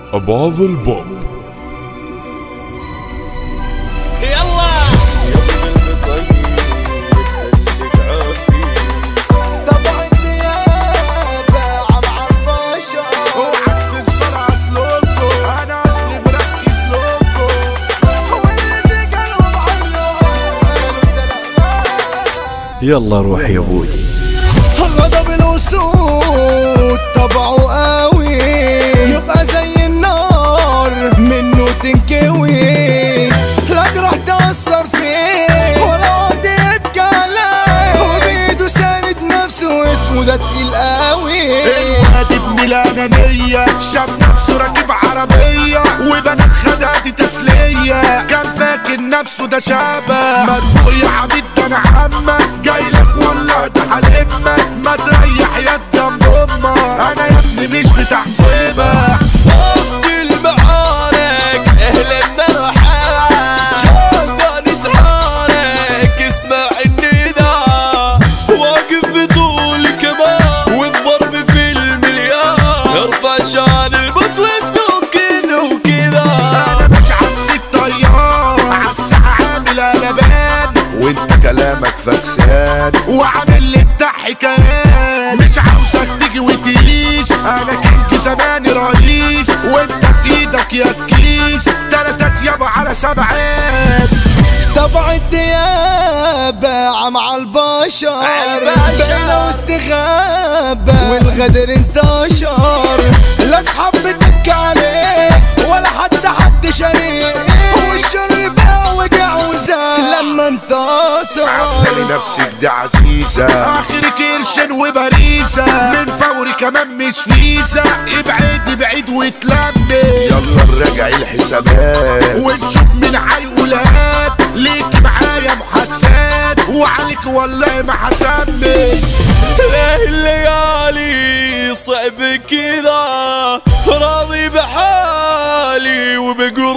أباظ البوب يلا طبع النيابة عم عالبشر اوعى تنسى اسلوبكم انا اصلي مركز لكم واللي قالوا بعينه قالوا سلام يلا روح يا بودي غضب الاسود طبعه قوي يبقى زي النار منه تنكوي لا جرح تأثر فيه ولا عاد يبكي عليه وبيده ساند نفسه واسمه ده تقيل قوي الواد ابن الانانية شاف نفسه راكب عربية وبنات خداتي تسلية كان فاكر نفسه ده شابة مرفوع يا عبيد ده انا عمك جاي لك والله ده حلمك ما تريح يد جنب امك انا يا ابني مش بتاع صيبة صوت المعارك اهل مرحبا شوفاني تعارك اسمع النداء واقف بطول كمان والضرب في المليان ارفع شان البطل كذا وكذا انا مش عكس الطيار عالساحة عامل قلبان وانت كلامك فكسان وعامل لي الضحكان مش عاوزك تيجي وتقيس انا كينج زماني رئيس وانت في ايدك يا تكيس تلاتات يابا على سبعات طبع الديابة عم عالبشر عالبشر. بينا واستخابة والغدر انتشر لا اصحاب بتبكي عليه ولا حد حد شريك والشر بقى وجع وزاد لما انتصر عمالي نفسك دي عزيزة اخر كرشن وبريزة من فوري كمان مش فيزا ابعد بعيد وتلمي يلا نراجع الحسابات ونشوف مين هيقولات ليك معايا محادثات وعليك والله ما حسمي ليه الليالي صعب كذا راضي بحالي وبقول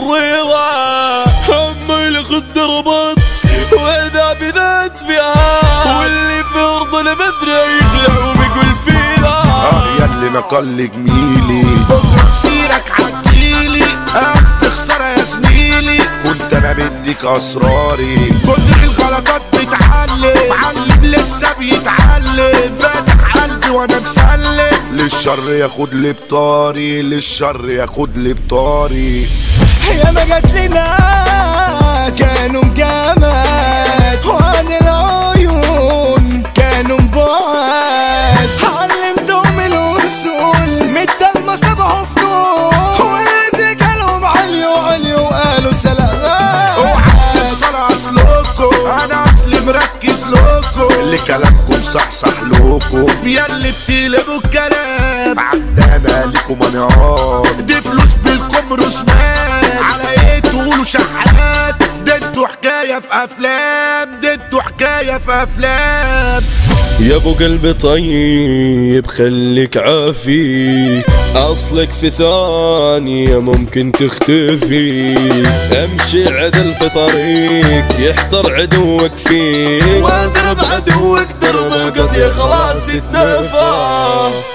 رضا همي الخد ربط واذا بذات فيها واللي في ارض المدري يخلع وبيقول فيها اه يا اللي نقل جميلي بكره مسيرك عجيلي الف خساره يا زميلي كنت انا بديك اسراري كتر الغلطات بتعلم معلم لسه بيتعلم فاتح قلبي وانا مسلم للشر ياخد لي بطاري للشر ياخد لي بطاري يا ما جات لنا كانوا مجامد وعن العيون كانوا مبعد علمتهم الوصول مدى المصابة فنون وإذا قالوا عليوا عليوا قالوا سلام اوعى تنسى اصلكم انا اصلي مركز لكم اللي كلامكم صحصح لكم يا اللي بتقلبوا الكلام عندنا لكم انهار دي فلوس بالكم رسمان على ايه تقولوا شحات ده انتوا حكايه في افلام ده انتوا حكايه في افلام يا ابو قلبي طيب خليك عافي اصلك في ثانية ممكن تختفي امشي عدل في طريق يحضر عدوك فيك واضرب عدوك دربه قضية خلاص اتنفى